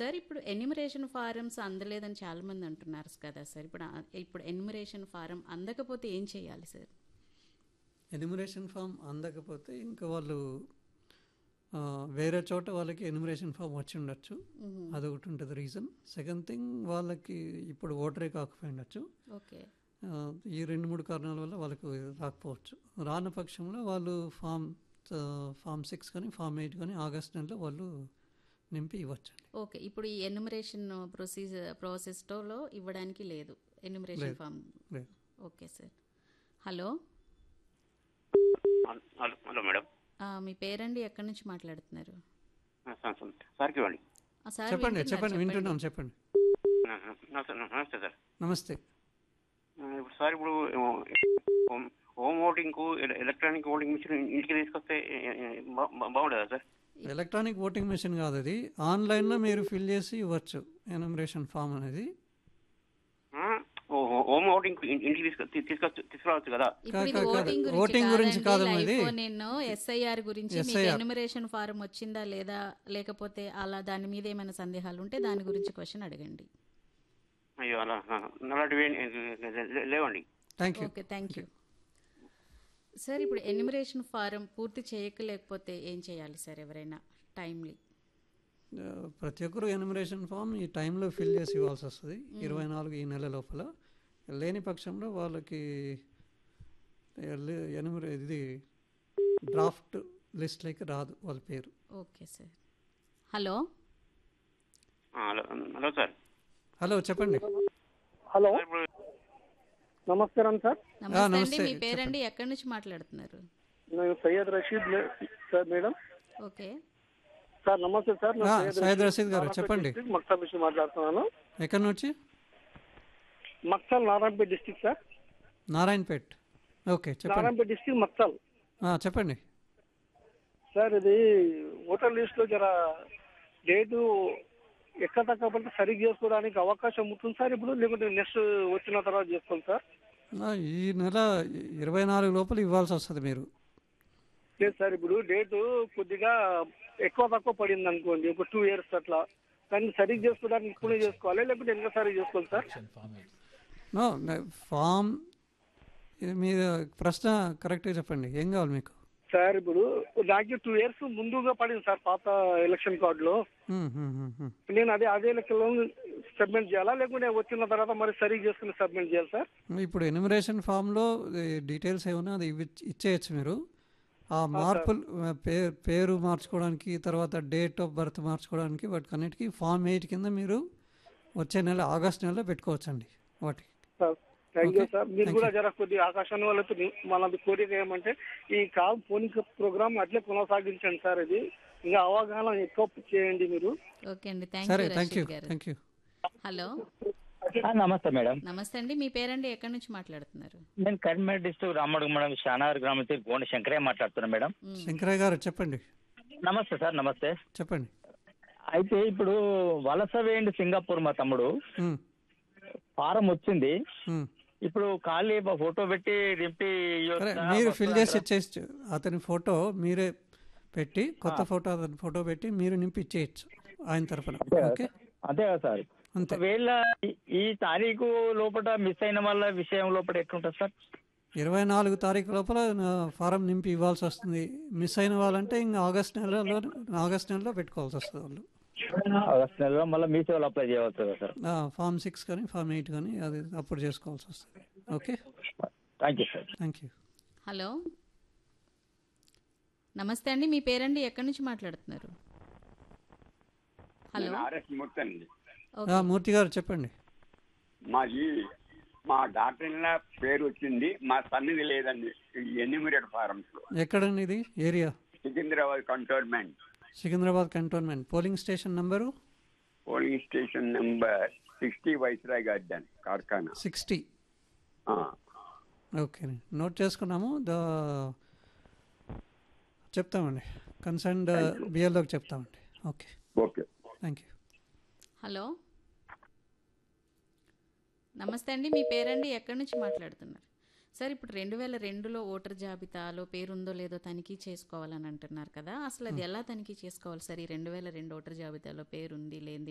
Sir ఇప్పుడు enumeration forms అందలేదని చాలా మంది అంటున్నారు కదా సార్ ఇప్పుడు ఆ- ఇప్పుడు ఎన్యూమరేషన్ ఫారం అందకపోతే ఏం చేయాలి సార్ ఎన్యుమరేషన్ ఫామ్ అందకపోతే ఇంకా వాళ్ళు ఆ, వేరే చోట వాళ్ళకి ఎన్యుమరేషన్ ఫామ్ వచ్చి ఉండొచ్చు అదొకటి ఉంటుంది రీజన్ సెకండ్ థింగ్ వాళ్ళకి ఇప్పుడు ఓటరే కాకపోయి ఉండొచ్చు ఓకే ఆ, ఈ రెండు మూడు కారణాల వల్ల వాళ్ళకు రాకపోవచ్చు రాని పక్షంలో వాళ్ళు ఫామ్ ఆ, ఫామ్ సిక్స్ కానీ ఫామ్ ఎయిట్ కానీ ఆగస్ట్ నెలలో వాళ్ళు నింపి ఇవ్వచ్చండి ఓకే ఇప్పుడు ఈ ఎన్యూమరేషన్ ప్రొసీజర్ ప్రాసెస్లో ఇవ్వడానికి లేదు ఎన్యూమరేషన్ ఫామ్ లేదు okay sir hello hello hello madam ఆ, మీ పేరండి ఎక్కడి నుంచి మాట్లాడుతున్నారు సార్ సార్ సార్కి ఇవ్వండి ఆ, సార్ చెప్పండి వింటున్నారు, చెప్పండి వింటున్నాం చెప్పండి ఆ, నమస్తే నమస్తే సార్ నమస్తే ఆ, ఇప్పుడు సార్ ఇప్పుడు హోమ్ హోమ్ ఓటింగ్కు ఎల- ఎలక్ట్రానిక్ ఓటింగ్ మిషన్ ఇంటికి తీసుకొస్తే ఏ, ఏ, బా- బా- బాగుంటుందా సార్ ఎలక్ట్రానిక్ ఓటింగ్ మెషిన్ కాదు అది ఆన్లైన్లో మీరు ఫిల్ చేసి ఇవ్వచ్చు ఎన్యుమరేషన్ ఫామ్ అనేది ఆ, ఓ, హో- హోమ్ ఓటింగ్ ఇంటికి తీసుకొ తీసుకొచ్చు తీసుకురావచ్చు కదా ఇప్పుడు ఇది కాదు, కాదు. ఓటింగ్ గురించి ఓటింగ్ గురించి కాదండి, కాదమ్మా ఇది. లైఫ్ నేను ఎస్ఐఆర్ గురించి మీకు SIR. ఎన్యూమరేషన్ ఫారం వచ్చిందా లేదా లేకపోతే అలా దాని మీద ఏమైనా సందేహాలు ఉంటే దాని గురించి క్వశ్చన్ అడగండి అయ్యో అలా ఆ, అలాంటివి ఏం- లే- లే- లేవండి thank you okay thank you sir ఇప్పుడు ఎన్యూమరేషన్ ఫారం పూర్తి చేయకలేకపోతే ఏం చేయాలి సార్ ఎవరైనా టైమ్లీ ఆ, ప్రతి ఒక్కరు ఎన్యుమరేషన్ ఫామ్ ఈ టైంలో ఫిల్ చేసి ఇవ్వాల్సి వస్తుంది ఇరవై నాలుగు ఈ నెల లోపల లేని పక్షంలో వాళ్ళకి ఎల్లి- ఎన్యుమరే ఇది డ్రాఫ్ట్ లిస్ట్లోకి రాదు వాళ్ళ పేరు ఓకే సార్ హలో ఆ, హలో హలో సార్ హలో చెప్పండి హలో సార్ ఇప్పుడు నమస్కారం సార్ నమస్తే అండి నమస్తే, మీ పేరండి ఎక్కడి నుంచి మాట్లాడుతున్నారు నేను సయ్యద్ రషీద్ మే- సార్ మేడం ఓకే సార్ నమస్తే సార్ నేను ఆ, సయ్యద్ సయ్యద్ రషీద్ గారు, నారాయణపేట చెప్పండి. డిస్ట్రిక్ట్ మక్తల్ నుంచి మాట్లాడుతున్నాను ఎక్కడి నుంచి Makthal Narayanpet district sir Narayanpet okay చెప్పండి నారాయణపేట డిస్ట్రిక్ట్ మక్తల్ ఆ, చెప్పండి సార్ ఇది ఓటర్ లిస్ట్ లో జర డేటు ఎక్కడ తగ్గబడితే సరిగ్గా చేసుకోవడానికి అవకాశం ఉంటుంది సార్ ఇప్పుడు లేకుంటే నెక్స్ట్ వచ్చిన తర్వాత చేసుకోండి సార్ ఆ, ఈ నెల ఇరవై నాలుగు లోపల ఇవ్వాల్సి వస్తుంది మీరు లేదు సార్ ఇప్పుడు డేటు కొద్దిగా ఎక్కువ తక్కువ పడింది అనుకోండి ఒక టూ ఇయర్స్ అట్లా కానీ సరిగ్గా చేసుకోవడానికి ఇప్పుడే చేసుకోవాలి లేకుంటే ఇంకా సరిగ్గా చేసుకోవాలి సార్ నో ఫామ్ ఇది మీరు ప్రశ్న కరెక్ట్గా చెప్పండి ఏం కావాలి మీకు సార్ ఇప్పుడు నాకు టూ ఇయర్స్ ముందుగా పడింది సార్ పాత ఎలక్షన్ కార్డులో మ్మ్, మ్మ్, మ్మ్, మ్మ్. నేను అదే అదే లెక్కలో సబ్మిట్ చేయాలా లేకుంటే వచ్చిన తర్వాత మరి సరిగ్గా చేసుకుని సబ్మిట్ చేయాలి సార్ ఇప్పుడు ఎన్యుమరేషన్ ఫామ్లో డీటెయిల్స్ ఏమన్నా అది ఇవ్వ ఇచ్చేయచ్చు మీరు ఆ మార్పులు ఆ, పే- పేరు మార్చుకోవడానికి తర్వాత డేట్ ఆఫ్ బర్త్ మార్చుకోవడానికి వాటికి అన్నిటికీ ఫామ్ ఎయిట్ కింద మీరు వచ్చే నెల ఆగస్ట్ నెలలో పెట్టుకోవచ్చండి వాటికి sir thank you Okay. Sir మీరు Thank కూడా జర కొద్దిగా ఆకాశాన్ని వాళ్ళతో మనది కోరిక ఏమంటే ఈ కాల్ ఫోన్ ప్రోగ్రామ్ అట్లే కొనసాగించండి సార్ ఇది ఇంకా అవగాహన ఎక్కువ చేయండి మీరు ఓకే అండి థ్యాంక్ సరే యూ థ్యాంక్ యూ రషీద్ గారు థ్యాంక్ యూ హలో ఆ, నమస్తే మేడం నమస్తే అండి మీ పేరండి ఎక్కడి నుంచి మాట్లాడుతున్నారు నేను కరీంనగర్ డిస్ట్రిక్ట్ రామడుగు మేడం షానార్ గ్రామం నుంచి గోండ శంకరయ్య మాట్లాడుతున్నా మేడం శంకరయ్య గారు చెప్పండి నమస్తే సార్ నమస్తే చెప్పండి అయితే ఇప్పుడు వలస వేయండి సింగపూర్ మా తమ్ముడు మ్మ్, ఫారం వచ్చింది మ్మ్. ఇప్పుడు ఖాళీ ఒక ఫోటో పెట్టి నింపి సరే ఇవ్వొచ్చా? మీరు ఫిల్ చేసి వస్తుందా? ఇచ్చేసి అతని ఫోటో మీరే పెట్టి కొత్త ఫోటో అతని ఫోటో పెట్టి మీరు నింపి ఇచ్చేయచ్చు ఆయన తరఫున ఓకే అంతే కదా సార్ అంతే ఒకవేళ ఈ- ఈ తారీఖు లోపల మిస్ అయిన వాళ్ళ విషయం లోపల ఎట్లుంటుంది సార్ ఇరవై నాలుగు తారీఖు లోపల నా ఫారం నింపి ఇవ్వాల్సి వస్తుంది మిస్ అయిన వాళ్ళంటే ఇంకా ఆగస్ట్ నెలలో ఆగస్ట్ నెలలో పెట్టుకోవాల్సి వస్తుంది వాళ్ళు ఆగస్ట్ నెలలో మళ్ళీ మీ సేవలు అప్లై చేయవచ్చు కదా సార్ ఆ, ఫామ్ సిక్స్ కానీ ఫామ్ ఎయిట్ కానీ అది అప్పుడు చేసుకోవాల్సి వస్తుంది okay thank you sir thank you hello నమస్తే అండి మీ పేరండి ఎక్కడి నుంచి మాట్లాడుతున్నారు హలో ఆర్ఎస్ మూర్తి అండి ఓకే మూర్తి గారు చెప్పండి మాది మా డాక్టర్ పేరు వచ్చింది మా సన్నిధి లేదండి ఎన్యూమిరేట్ ఫారమ్స్ లో ఎక్కడండి ఇది area Secunderabad cantonment Secunderabad cantonment polling station number polling station number sixty Viceroy garden Karkhana sixty ఆ, ఓకే నోట్ చేసుకున్నాము ద చెప్తామండి కన్సర్న్డ్ బిఎల్ఓకి చెప్తామండి okay okay thank you hello నమస్తే అండి మీ పేరండి ఎక్కడి నుంచి మాట్లాడుతున్నారు సార్ ఇప్పుడు రెండు వేల రెండులో ఓటర్ జాబితాలో పేరుందో లేదో తనిఖీ చేసుకోవాలని అంటున్నారు కదా అసలు అది ఎలా తనిఖీ చేసుకోవాలి సార్ ఈ రెండు వేల రెండు ఓటర్ జాబితాలో పేరుంది లేని